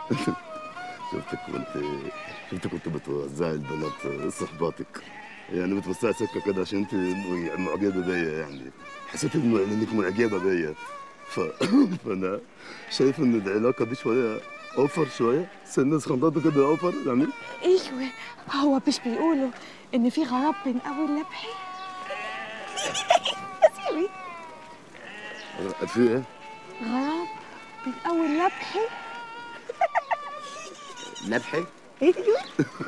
شفتك وانت شفتك كنت بتوزعي البنات صحباتك يعني بتوسعي سكه كده عشان انت معجبه بيا يعني حسيت انه انك معجبه بيا ف... فانا شايف ان العلاقه دي شويه اوفر شويه سن خندات كده اوفر يعني ايوه هو مش بيقولوا ان في غراب بين اول لبحه سيبي في ايه؟ غراب بين اول لبحه لبحه؟ ايوه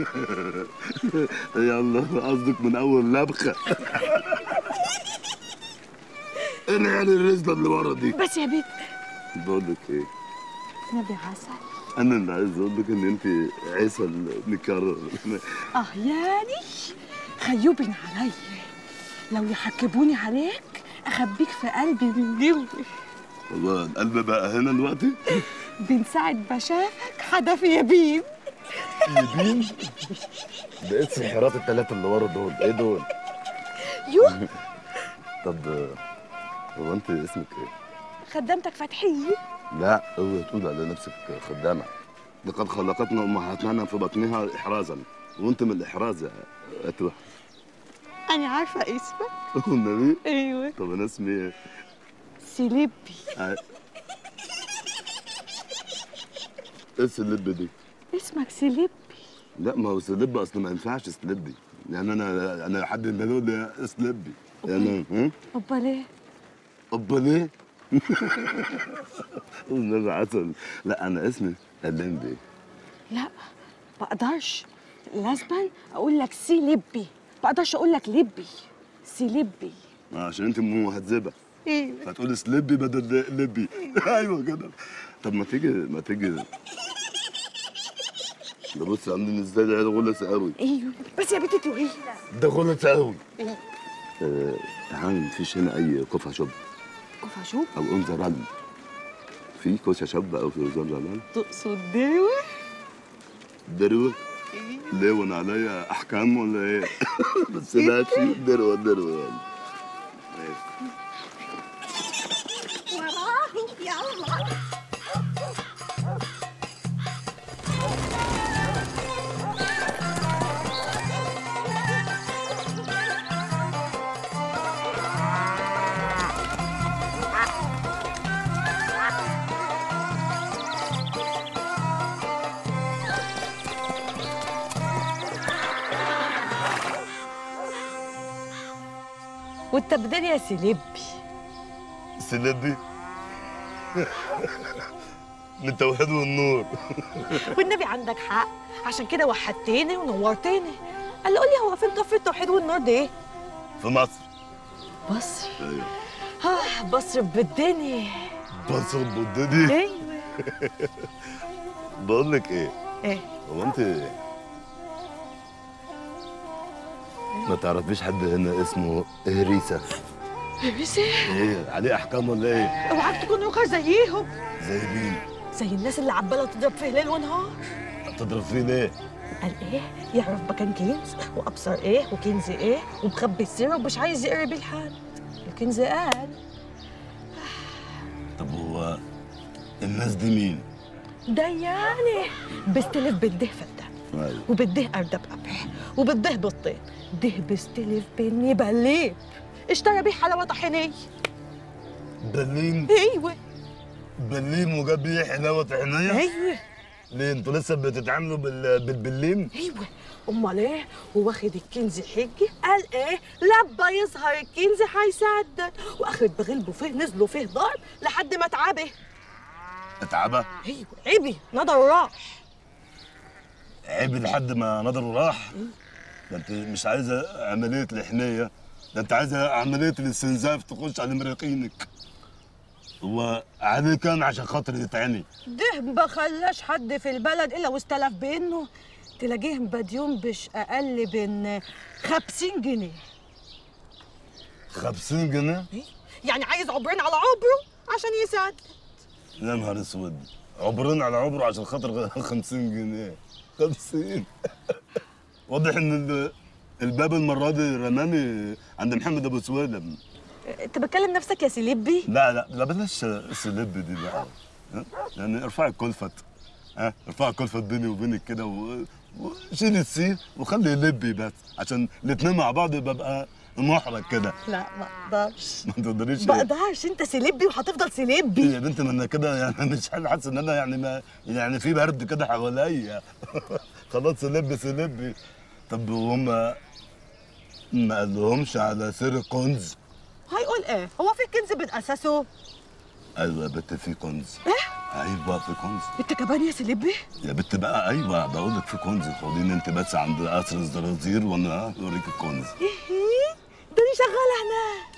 يلا قصدك من اول لبخه انا يعني الرزله اللي ورا دي بس يا بيت بقول لك ايه نبي عسل انا اللي عايز اقول لك ان انت عسل مكرر اه يعني خيوبين علي لو يحكبوني عليك اخبيك في قلبي من جوه والله القلب بقى هنا دلوقتي من ساعة ما شافك حدف يبين يبين ده ايه السحرات الثلاثه اللي ورا دول ايه دول يوه طب هو انت اسمك ايه خدامتك فتحية لا اوعي تقول على نفسك خدامه لقد خلقتنا امهاتنا في بطنها احرازا وانت من الاحراز يا اتوه أنا عارفة اسمك والنبي أيوه طب انا اسمي ايه سيليبي آه. ايه السلب دي اسمك سيليبي لا ما هو سلب اصل ما ينفعش سلبي يعني انا انا حد من دول ده سلبي يعني هم أمال إيه؟ امال ايه والنبي عسل لا انا اسمي اللمبي لا بقدرش لازما أقول لك سيليبي بقدرش أقول لك لبي سيليبي آه، عشان انت مهذبه أيوه فتقول سلبي بدل لبي ايوه كده طب ما تيجي ما تيجي ده بص عاملين ازاي ده غلس قوي أيوه بس يا بنتي توهي ده غلس قوي إيه؟ آه تعال مفيش هنا اي كفه شب كفا شوف او انثى رن في كوسه شب او في رزان رمان تقصد دروة دروه ليه وانا عليا احكام ولا ايه بس ماشي دروه دروه يعني ماشي. وراه يلا وانت بدل يا سيليبي سلبي من التوحيد والنور والنبي عندك حق عشان كده وحدتني ونورتني قال لي قول لي هو فين كفر التوحيد والنور ده ايه؟ في مصر مصر ايوه اه مصر بالدنيا مصر البوددي ايوه بقول لك ايه ايه هو انت ما تعرفيش حد هنا اسمه هريسة بس ايه عليه احكام ولا ايه اوعاك تكون رخر زيهم زي مين زي الناس اللي عماله تضرب فيه ليل ونهار تضرب فيه ليه قال ايه يعرف مكان كنز وابصر ايه وكنز ايه ومخبي السر ومش عايز يقرب لحد الكنز قال طب هو الناس دي مين ديانه بستلف بالده فدان ايوه وبده أردب قبح وبده بطين ده بستلف بني بليب اشترى بيه حلاوة طحينية بليم ايوه بليم وجاب لي حلاوه عينيا ايوه ليه انتوا لسه بتتعاملوا بال... بالبليم ايوه امال ايه واخد الكنز حجي قال ايه لبا يظهر الكنز هيسدد واخد بغلبه فيه نزلوا فيه ضرب لحد ما اتعبه اتعبى ايوه عبي نضر راح عيب لحد ما نظره راح ده انت مش عايزه عمليه الحنيه ده انت عايزه عمليه الاستنزاف تخش على مريقينك هو عليه كام عشان خاطر يتعني ده ما خلاش حد في البلد الا واستلف بانه تلاقيه مديون بش اقل من 50 جنيه 50 جنيه إيه؟ يعني عايز عبرين على عبره عشان يساعد يا نهار اسود عبرين على عبره عشان خاطر 50 جنيه 50 واضح ان ال- الباب المره دي رماني عند محمد ابو سويلم انت بتكلم نفسك يا سليبي لا لا لا بلاش السلب دي بقى ها؟ يعني ارفعي الكلفت ها ارفع كلفة بيني وبينك كده و- وشيل السين وخلي يلبي بس عشان الاتنين مع بعض ببقى محرج كده لا ما اقدرش ما تقدريش ما اقدرش انت سلبي وهتفضل سلبي يا بنت ما انا كده يعني مش حاسس ان انا يعني ما يعني في برد كده حواليا خلاص سلبي سلبي طب وهم ما قالهمش على سر كنز هيقول ايه هو في كنز من اساسه ايوه يا بنت في كنز ايه ايوه في كنز انت كمان يا سلبي يا بنت بقى ايوه بقول لك في كنز خديني انت بس عند قصر الزرازير وانا اوريك الكنز ايه ده انا شغاله هناك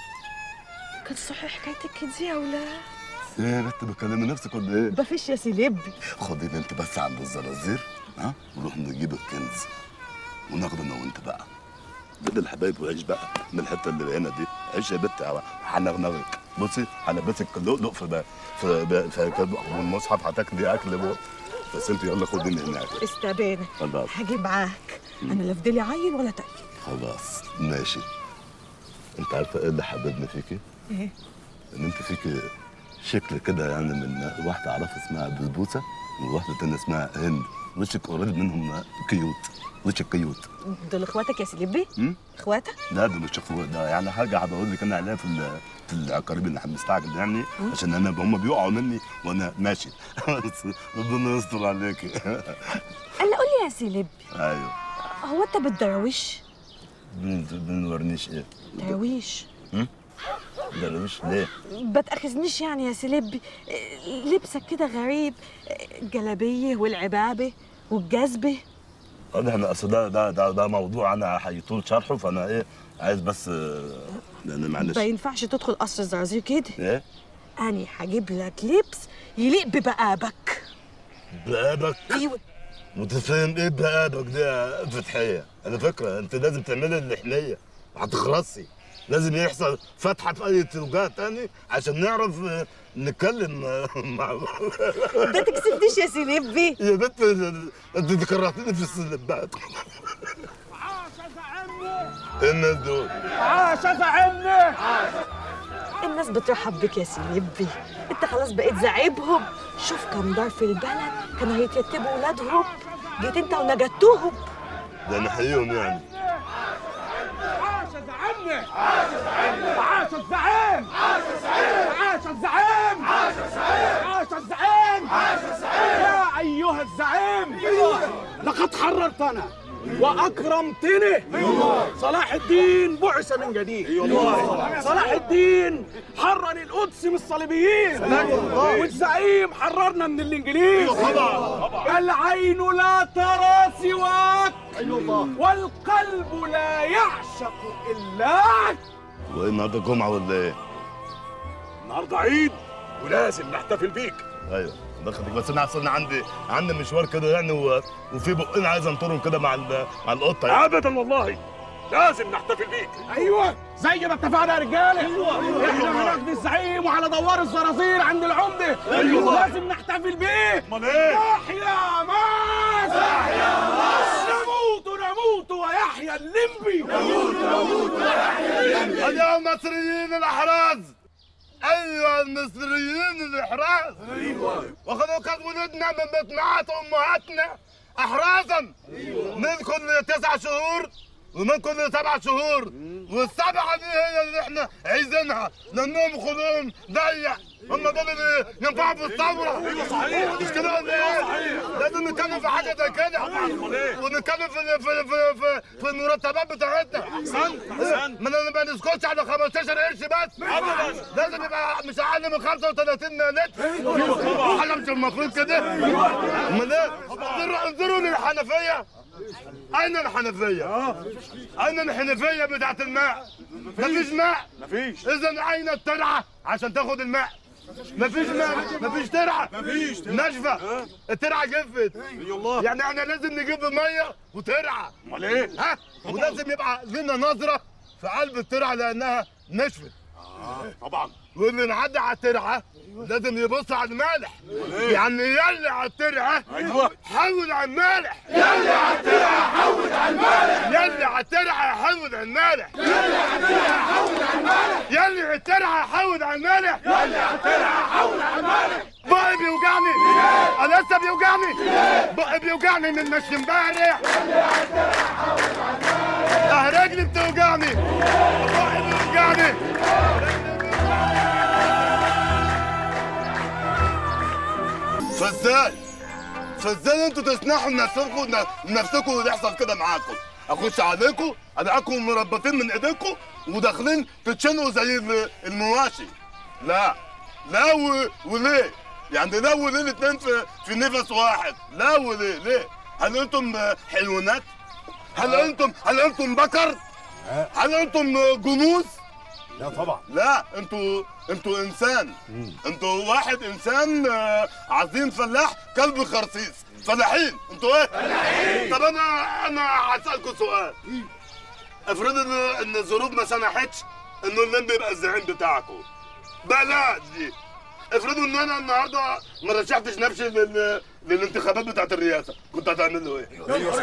كان صحيح حكايه الكنز يا ولاد ايه يا بنت بتكلمي نفسك ولا ايه؟ مفيش يا سلبي خديني انت بس عند الزرازير ها ونروح نجيب الكنز وناخده انا وانت بقى بدل الحبايب وعيش بقى من الحته اللي هنا دي عيش يا بت هنغنغك بصي هلبسك لؤلؤ في بقى في بقى في والمصحف هتاكلي اكل بقى بس انت يلا خديني هناك استبانه خلاص هاجي معاك انا لا فضلي عيل ولا تقيل خلاص ماشي انت عارفه ايه اللي حببني فيكي؟ ايه ان انت فيكي شكل كده يعني من واحده اعرفها اسمها بسبوسه وواحده تانية اسمها هند وشك قريب منهم كيوت وشك كيوت دول اخواتك يا سلبي م? اخواتك لا ده مش اخوه ده يعني حاجه هبقول لك انا عليها في ال- في القريب اللي احنا مستعجل يعني عشان انا هم بيقعوا مني وانا ماشي بس ربنا يستر عليكي قال قول لي يا سلبي ايوه هو انت بالدراويش بن- بنورنيش ايه دراويش درويش ليه ما تاخذنيش يعني يا سلبي لبسك كده غريب الجلابيه والعبابه والجزبه انا انا اصل ده ده ده, ده موضوع انا هيطول شرحه فانا ايه عايز بس آه، لان معلش ما ينفعش تدخل قصر الزرازير كده ايه انا هجيب لك لبس يليق ببقابك بقابك ايوه متفاهم ايه بقابك دي يا فتحيه على فكره انت لازم تعملي اللحنيه هتخرسي لازم يحصل فتحه في اي توجيه تاني عشان نعرف آه، نتكلم آه، مع ده تكسفنيش يا سلبي يا بنت انت كرهتني في السلبات ايه الناس دول عاش زعمني الناس بترحب بك يا سلبي انت خلاص بقيت زعيبهم شوف كم دار في البلد كانوا هيتيتبوا ولادهم جيت انت ونجدتوهم ده نحييهم يعني عاش زعمني عاش الزعيم عاش الزعيم عاش الزعيم يا ايها الزعيم لقد حررتنا واكرمتني صلاح الدين بعث من جديد صلاح الدين حرر القدس من الصليبيين والزعيم حررنا من الانجليز العين لا ترى سواك والقلب لا يعشق الاك وايه النهارده جمعه ولا ايه؟ النهارده عيد ولازم نحتفل بيك ايوه الله يخليك بس انا اصل أنا عندي عندي مشوار كده يعني و... وفي بقين عايز انطرهم كده مع ال... مع القطه يعني. ابدا والله لازم نحتفل بيك ايوه زي ما اتفقنا يا رجاله ايوه احنا هناخد الزعيم وعلى دوار الزرازير عند العمده ايوه لازم نحتفل بيه امال ايه؟ يحيى مصر يحيى مصر نموت نموت ويحيى الليمبي ايها المصريين الاحراز ايها المصريين الاحراز ايوه وخذوا كانت ولدنا من بطنات امهاتنا احرازا من كل تسع شهور ومن كل سبع شهور والسبعه دي هي اللي احنا عايزينها لانهم خلقهم ضيق هم دول اللي ينفعوا في الثوره ايوه صحيح مش كده ولا ايه؟ لازم نتكلم في حاجه زي كده ونتكلم في في في في, في المرتبات بتاعتنا احسنت احسنت ما ما نسكتش على 15 قرش بس ابدا لازم يبقى مش اقل من 35 لتر احنا مش المفروض كده امال ايه؟ انظروا انظروا للحنفيه اين الحنفيه؟ اين الحنفيه بتاعت الماء؟ مفيش ماء مفيش اذا اين الترعه عشان تاخد الماء مفيش ماء مفيش ترعه مفيش ناشفه الترعه جفت الله يعني احنا لازم نجيب ميه وترعه امال ايه ها ولازم يبقى لنا نظره في قلب الترعه لانها نشفت طبعا واللي نعدي على الترعه لازم يبص على المالح يعني يلي على الترعه ايوه حول على المالح يلي على الترعه حول على المالح يلي على الترعه حول على المالح يلي على الترعه حول على المالح يلي على الترعه حول على المالح يلي على الترعه حول على المالح بقى بيوجعني انا لسه بيوجعني بيوجعني بقي بيوجعني من مشي امبارح اه رجلي بتوجعني بقي بيوجعني فازاي فازاي انتوا تسنحوا لنفسكم لنفسكم اللي يحصل كده معاكم اخش عليكم الاقيكم مربطين من ايديكم وداخلين تتشنقوا زي ال- المواشي لا لا و... وليه يعني لا وليه الاثنين في في نفس واحد لا وليه ليه هل انتم حيوانات هل انتم هل انتم بكر هل انتم جنوس لا طبعا لا انتوا انتوا انسان انتوا واحد انسان آه، عظيم فلاح كلب خرسيس فلاحين انتوا ايه فلاحين طب انا انا هسالكم سؤال افرض ان ان الظروف ما سمحتش انه اللمبي يبقى الزعيم بتاعكم بلاش دي افرضوا ان انا النهارده ما رشحتش نفسي لل... للانتخابات بتاعت الرئاسه كنت هتعملوا ايه؟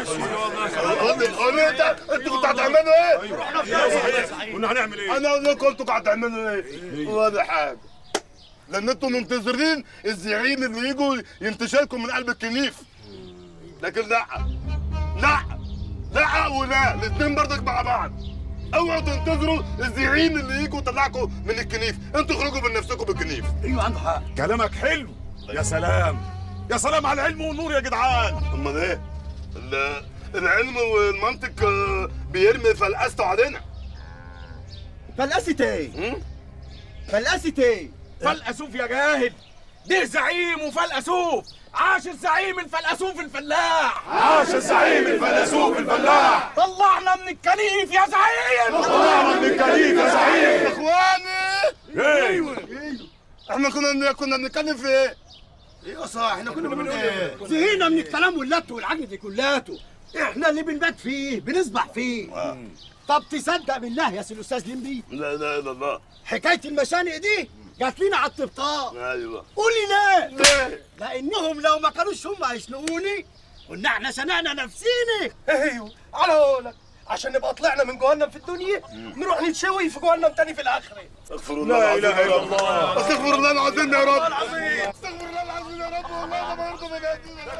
قول لي قول لي انت انتوا كنتوا هتعملوا ايه؟ كنا هنعمل ايه؟ انا اقول لكم انتوا هتعملوا ايه؟ ولا حاجه لان انتوا منتظرين الزعيم اللي يجوا ينتشلكم من قلب الكنيف لكن لا لا لا ولا الاثنين برضك مع بعض اوعوا تنتظروا الزعيم اللي يجوا يطلعكم من الكنيف انتوا اخرجوا من نفسكم بالكنيف ايوه عنده حق كلامك حلو يا سلام يا سلام على العلم والنور يا جدعان امال ايه؟ ال- العلم والمنطق آه، بيرمي فلقسته علينا فلقست ايه؟ م? فلقست ايه؟ فلقسوف يا جاهل ده زعيم وفلقسوف عاش الزعيم الفلقسوف الفلاح عاش الزعيم الفلقسوف الفلاح طلعنا من الكنيف يا زعيم طلعنا من الكنيف يا زعيم اخواني ايوه احنا كنا كنا بنتكلم في ايه؟ ايوه صح احنا كنا بنقول ايه؟ زهقنا من الكلام واللت والعجل دي كلاته احنا اللي بنبات فيه بنسبح فيه طب تصدق بالله يا سي الاستاذ لمبي لا اله الا الله حكايه المشانق دي جات لنا على الطبطاب ايوه قولي ليه؟ ليه؟ لانهم لو ما كانوش هم هيشنقوني كنا احنا شنقنا نفسينا ايوه على قولك عشان نبقى طلعنا من جهنم في الدنيا نروح نتشوي في جهنم تاني في الاخره استغفر الله لا العظيم إله يا إلا رب. الله. استغفر الله العظيم يا رب استغفر الله العظيم يا رب والله ما برضه بجد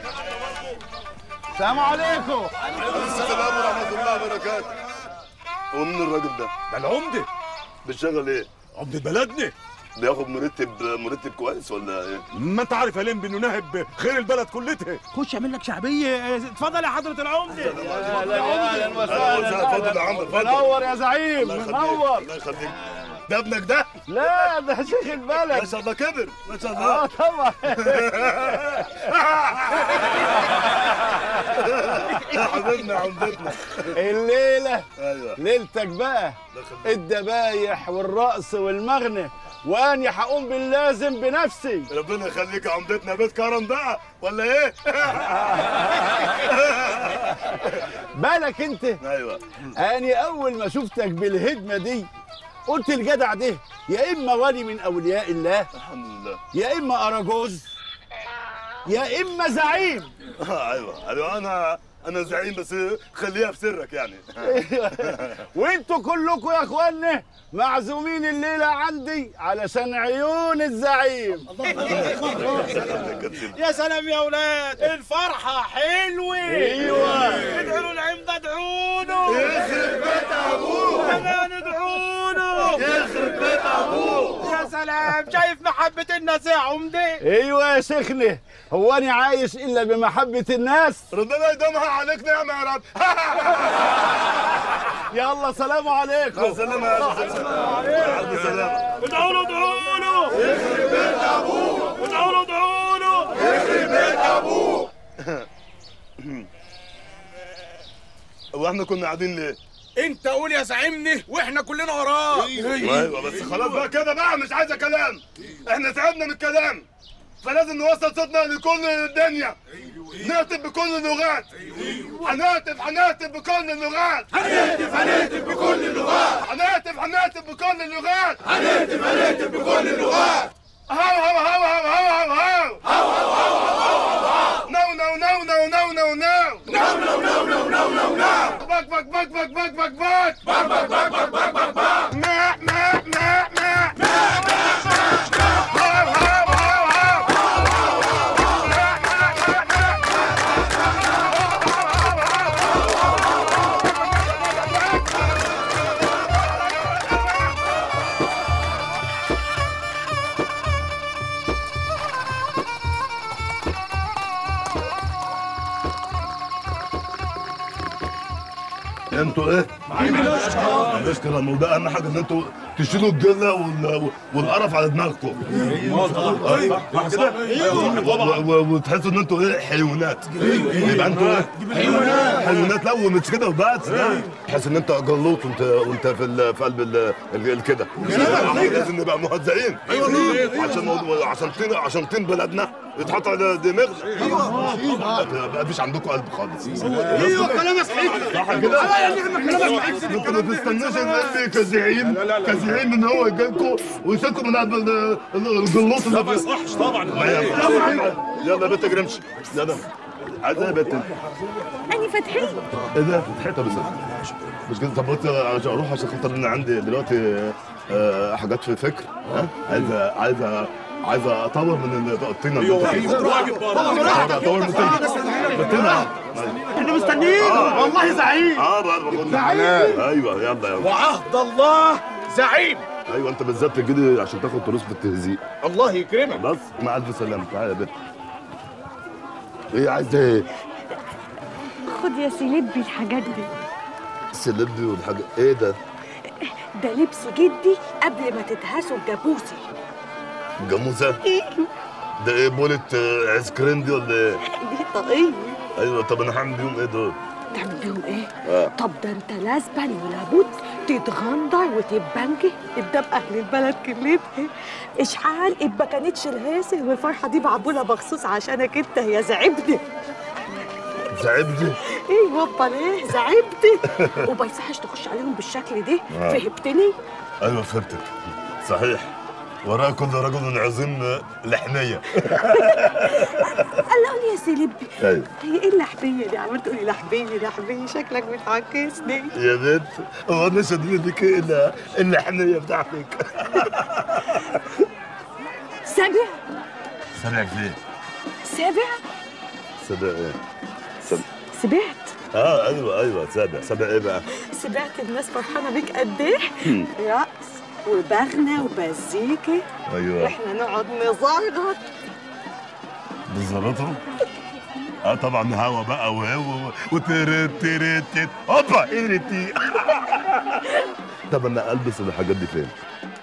السلام عليكم السلام ورحمه الله وبركاته هو مين الراجل ده؟ ده العمده بيشتغل ايه؟ عمده بلدنا بياخد مرتب مرتب كويس ولا ايه؟ ما انت عارف يا لمبي انه ناهب خير البلد كلتها خش اعمل لك شعبيه اتفضل يا حضره العمده اهلا وسهلا اتفضل يا عم اتفضل منور يا زعيم الله يخليك الله يخليك ده ابنك ده؟ لا ده شيخ البلد ما شاء الله كبر ما شاء الله طبعا يا حبيبنا عمدتنا الليله ايوه ليلتك بقى الله يخليك. الدبايح والرقص والمغنى واني هقوم باللازم بنفسي ربنا يخليك يا عمدتنا بيت كرم بقى ولا ايه؟ بالك انت ايوه اني اول ما شفتك بالهدمه دي قلت الجدع ده يا اما ولي من اولياء الله الحمد لله يا اما اراجوز يا اما زعيم آه، ايوه ايوه انا انا زعيم بس خليها في سرك يعني وانتوا كلكم يا اخوانا معزومين الليله عندي علشان عيون الزعيم يا سلام يا اولاد الفرحه حلوه ايوه ادعوا له العمده ادعوا له يخرب بيت ابوه كمان ادعوا له يخرب بيت ابوه يا سلام شايف محبه الناس يا عمده ايوه يا شيخنا هو انا عايش الا بمحبه الناس ربنا يدومها عليك نعمه يا رب يلا سلام عليكم سلام يا رب سلام سلام ادعوا له ادعوا له يخرب بيت ابوه ادعوا له ادعوا له هو احنا كنا قاعدين ليه؟ انت قول يا زعيمني واحنا كلنا وراك ايوه بس خلاص بقى كده بقى مش عايزه كلام احنا تعبنا من الكلام فلازم نوصل صوتنا لكل الدنيا نهتف بكل اللغات هنهتف هنهتف بكل اللغات هنهتف هنهتف بكل اللغات هنهتف هنهتف بكل اللغات هنهتف هنهتف بكل اللغات هاو هاو هاو هاو هاو هاو هاو نو نو نو نو نو نو نو نو نو نو نو نو نو نو بك بك بك بك بك بك بك بك بك بك بك بك بك بك ما ما ما ما هاو هاو هاو هاو انتوا ايه؟ ماليش كلام وده اهم حاجه ان انتوا تشيلوا الجله وال... والقرف على دماغكم أيوة، صح كده؟ و- و- وتحسوا ان انتوا ايه حيوانات يبقى انتوا ايه؟ حيوانات حيوانات لا ومش كده وبس لا تحس ان انت جلوط وانت وانت في ال... في قلب ال... ال... كده لازم نبقى مهزئين عشان موضوع- عشان طين عشان طين بلدنا يتحط على دماغنا ما فيش عندكم قلب خالص ايوه كلامك صحيح صح كده؟ على نعمة كلامك صحيح انت ما تستناش ان كزعيم كزعيم ان هو يجيلكم ويشيلكم من قلب ال- ال- الجلوط اللي ما يصحش طبعا يلا يا بنت جرمش يلا عايز ايه يا بنت أنا فتحية ايه ده فتحتها بس مش كده طب قلت عشان اروح عشان خاطر انا عندي دلوقتي آه، حاجات في فكر ها عايز عايز عايز اطور من الطينه اللي انت فيها اطور اطور من الطينه من الطينه احنا مستنيين والله زعيم اه بقى باخدنا ايوه يلا يلا وعهد الله زعيم ايوه انت بالذات تجي عشان تاخد فلوس في التهزيق الله يكرمك بس مع الف سلامه تعالى يا بنت ايه عايز ايه خد يا سيلبي الحاجات دي سلبي والحاجه ايه ده ده لبس جدي قبل ما تدهسوا الجابوسي جاموسه ده ايه بولة آه، عيس كريم دي ولا ايه دي طاقية ايوه طب انا هعمل بيهم ايه دول تعمل بيهم ايه؟ آه. طب ده انت لازما ولابد تتغندر وتتبنجي قدام اهل البلد كلتها اشحال إن ما كانتش الهاسه والفرحه دي معموله مخصوص عشانك انت يا زعبدي زعبدي ايه وابا ليه زعبدي وما يصحش تخش عليهم بالشكل ده آه. فهمتني؟ ايوه فهمتك صحيح وراء كل رجل عظيم لحميه قال لي يا سيلبي ايوه هي ايه اللحبيه دي عمال تقولي لحبيه لحبيه شكلك بتعكسني يا بنت هو انا شديد بك الا اللحميه بتاعتك سابع سامعك ليه؟ سابع سابع ايه؟ سابع سبعت اه ايوه ايوه سابع سابع ايه بقى؟ سمعت الناس فرحانه بيك قد ايه رقص وبغنى ومزيكا ايوه واحنا نقعد نزغط بالظبط اه طبعا هوا بقى وهو وترت ترت ترت هوبا ايرتي طب انا البس الحاجات دي فين؟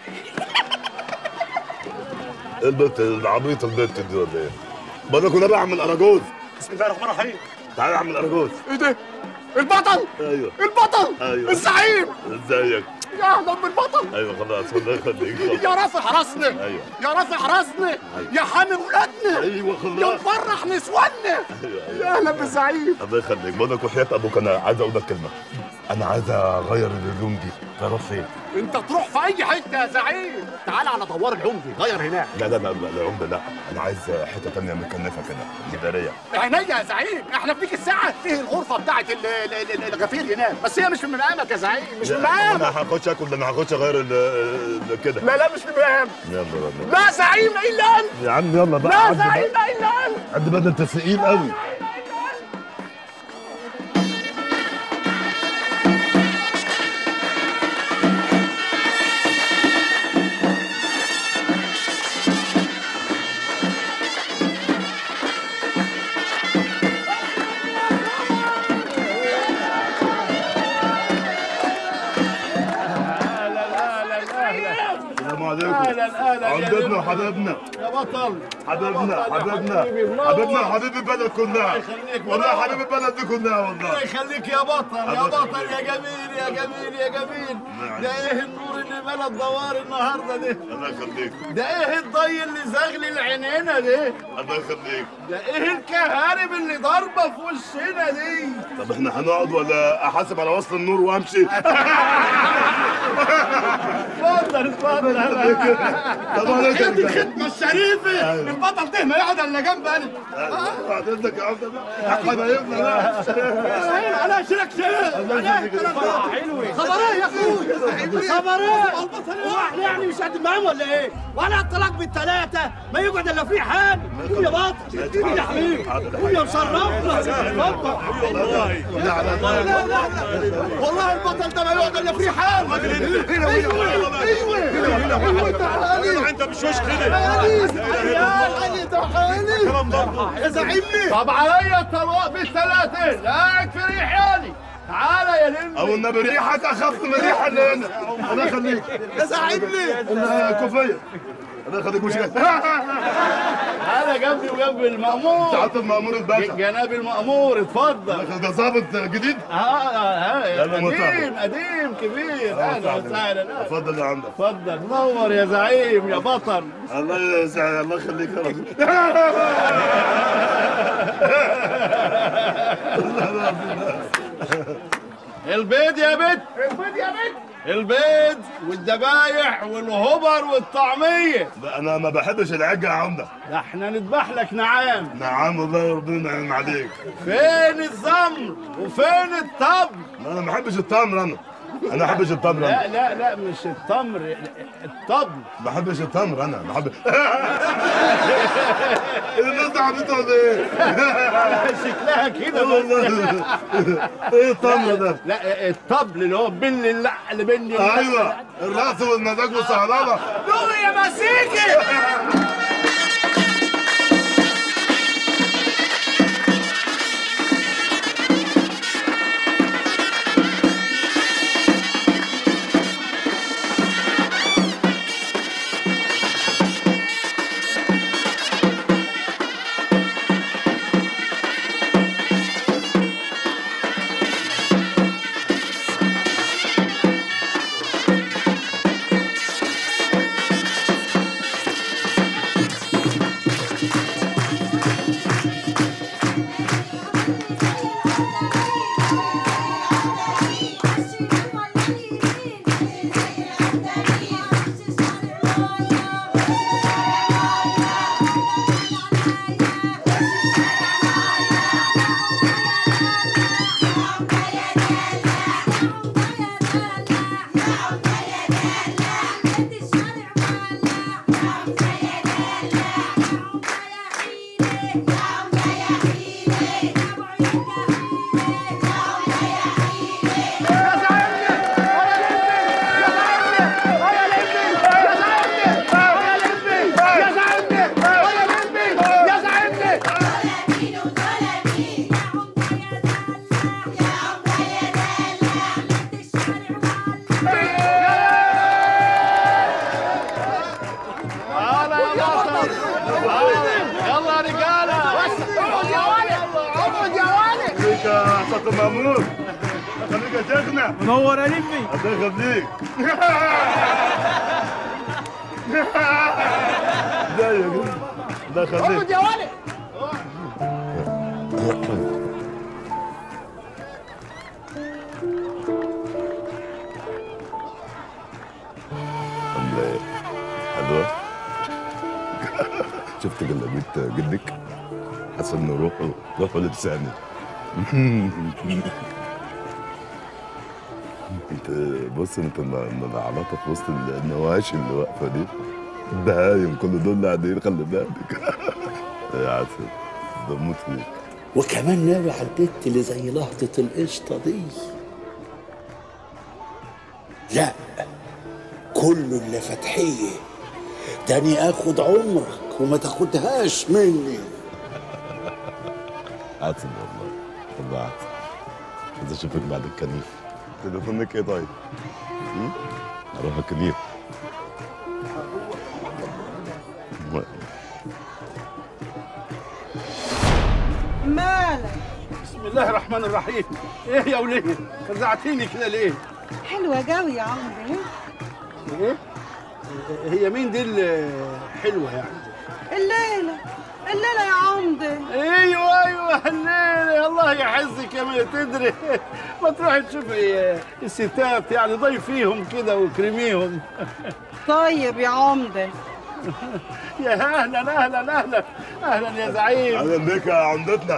البنت العبيطه البنت دي ولا ايه؟ بقول لك انا بعمل اراجوز بسم الله الرحمن الرحيم تعالى اعمل اراجوز ايه ده البطل ايوه البطل ايوه الزعيم ازيك يا اهلا بالبطل ايوه خلاص الله يخليك يا رافع راسنا ايوه يا رافع راسنا يا حامي ولادنا ايوه يا خلاص مفرح نسواننا ايوه ايوه يا اهلا بالزعيم الله يخليك بقول لك وحياة ابوك انا عايز اقول لك كلمه انا عايز اغير الهدوم دي تروح فين؟ انت تروح في اي حته يا زعيم تعال على دوار العمدي غير هناك لا لا لا لا لا عمده لا انا عايز حته تانية مكنفه كده جداريه عينيا يا زعيم احنا في ديك الساعه فيه الغرفه بتاعت ال- ال- ال- الغفير هناك بس هي مش في مقامك يا زعيم مش في لا، مقامك انا هخش اكل ده انا هخش اغير ال- ال- كده لا لا مش في مقامك يلا يلا لا زعيم لا الا انت يا عم يلا بقى لا عدي زعيم بقى لا الا انت عدي بقى ده انت ثقيل قوي السلام عليكم عمدتنا وحبايبنا يا بطل حبيبنا حبيبنا حبيبنا حبيب البلد كلها والله حبيب البلد دي كلها والله يخليك يا بطل يا بطل يا جميل يا جميل يا جميل ده ايه النور اللي ملا الدوار النهارده ده الله يخليك ده ايه الضي اللي زغلي العينينا ده الله يخليك ده ايه الكهارب اللي ضاربه في وشنا دي طب احنا هنقعد ولا احاسب على وصل النور وامشي اتفضل اتفضل طب انا هي دي الخدمه الشريفه أيوة. البطل ده ما يقعد الا جنب انا بعد اذنك يا عمده بقى حبايبنا بقى سهل على اشيلك شيء عليك الكلام ده خبريه يا اخوي خبريه هو احنا يعني مش قد معاهم ولا ايه؟ ولا الطلاق بالثلاثه ما يقعد الا في حال قول يا بطل قول يا حبيبي قول يا مشرفنا اتفضل لا لا لا والله البطل ده ما يقعد الا في حال ايوه ايوه ايوه تعالى انت مش وش كده تعالى تعالى تعالى يا زعيمني طب عليا الطلاق بالثلاثه قاعد في ريحاني تعالى يا لمبي او النبي ريحك اخف من ريحه اللي هنا الله يخليك يا ساعدني الكوفيه الله يخليك مش تعالى جنبي وجنب المأمور تعال المأمور الباشا جناب المأمور اتفضل ده ظابط جديد اه اه يلا قديم مرحبا. قديم كبير اهلا وسهلا اتفضل يا عم اتفضل نور يا زعيم يا بطل الله يسعدك الله يخليك يا رب البيض يا بت البيض يا بت البيض والذبايح والهبر والطعمية لا، انا ما بحبش العجة يا عمده ده احنا نذبح لك نعام نعم والله ربنا ينعم عليك فين الزمر وفين الطبل لا، انا ما بحبش التمر انا انا ما بحبش التمر لا انا لا لا مش التمر الطبل ما بحبش التمر انا بحب الناس دي عبيطه ولا ايه؟ شكلها كده بس والله ايه التمر ده؟ لا الطبل اللي هو بن اللع اللي بن ايوه الرقص والمزاج والصهلله دوي يا مسيكي تعالى يا بطل يلا يا رجاله خليك يا حسن المأمور خليك يا شيخنا منور يا لمبي الله يخليك ازيك الله يخليك يا ولد عامله ايه؟ حلوه؟ شفت جلابية جدك؟ حسن روحه روحه لساني انت بص انت ملعلطه في وسط النواشي اللي واقفه دي البهايم كل دول قاعدين خلي بالك يا عسل بموت فيك وكمان ناوي على البت اللي زي لهطة القشطة دي لا كله اللي فتحية تاني اخد عمرك وما تاخدهاش مني عسل والله والله عسل عايز اشوفك بعد الكنيف تليفونك ايه طيب؟ م? اروح الكنيف مالك بسم الله الرحمن الرحيم ايه يا وليه فزعتيني كده ليه حلوة قوي يا عمري ايه هي مين دي الحلوه يعني الليلة الليلة يا عمدة ايوه ايوه الليله الله يحزك يا ما تدري ما تروحي تشوفي الستات يعني ضيفيهم كده واكرميهم طيب يا عمدة يا اهلا اهلا اهلا اهلا يا زعيم اهلا بك يا عمدتنا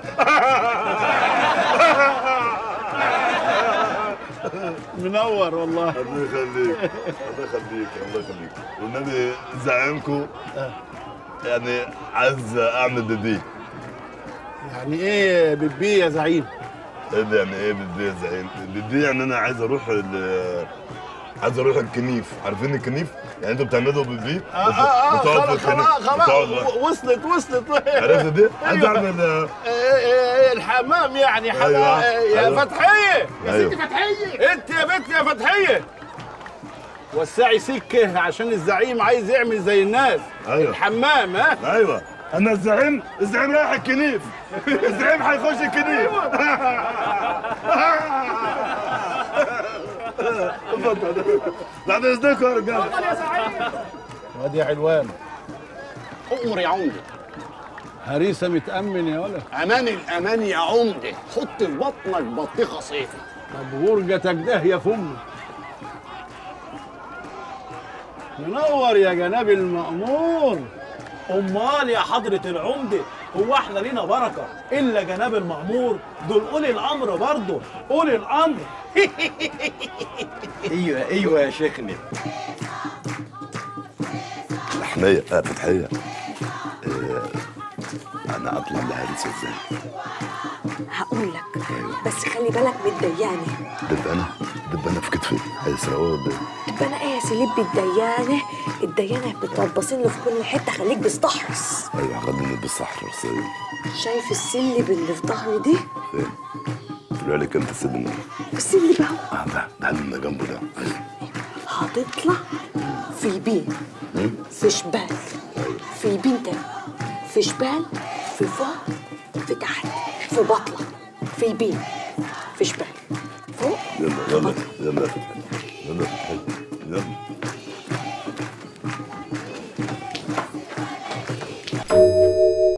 منور والله الله يخليك الله يخليك الله يخليك والنبي زعيمكم يعني عايز اعمل بدي يعني ايه بتبي يا زعيم ايه ده يعني ايه بدي يا زعيم بدي يعني انا عايز اروح ال- عايز اروح الكنيف عارفين الكنيف يعني انتوا بتعملوا بدي اه اه اه بتقعد خلاص في الكنيف خلاص خلاص بتقعد وصلت وصلت عرفت دي عايز أيوة. اعمل آه، إيه إيه إيه الحمام يعني حمام أيوة، يا أيوة. فتحيه يا أيوة. ست فتحيه انت يا بنت يا فتحيه وسعي سكه عشان الزعيم عايز يعمل زي الناس أيوة. الحمام ها ايوه انا الزعيم الزعيم رايح الكنيف الزعيم حيخش الكنيف اتفضل بعد اذنكم يا رجاله وادي يا علوان أمر يا عمدة هريسه متامن يا ولد أمان الأمان يا عمدة حط في بطنك بطيخة صيفي طب ورجتك ده يا فم منور يا جناب المأمور امال يا حضرة العمدة هو احنا لينا بركة الا جناب المأمور دول اولي الامر برضه اولي الامر أيوة أيوة يا شيخنا حماية آه فتحية آه انا اطلع لهريسة ازاي هقول لك بس خلي بالك من الديانه دب انا دب انا في كتفي هيسرقوها ولا ايه؟ تبقى انا ايه يا سليب الديانه الديانه بتربصين له في كل حته خليك بستحرص ايوه خليني بالصحراء سيد شايف السلب اللي في ظهري دي فين؟ طلع لك انت السلم السلب اهو اه ده ده اللي جنبه ده هتطلع في بين في شمال في بين تاني في شمال في فوق في تحت في بطلة في بين في شمال فوق يلا يلا يلا يا فتحية يلا يا فتحية يلا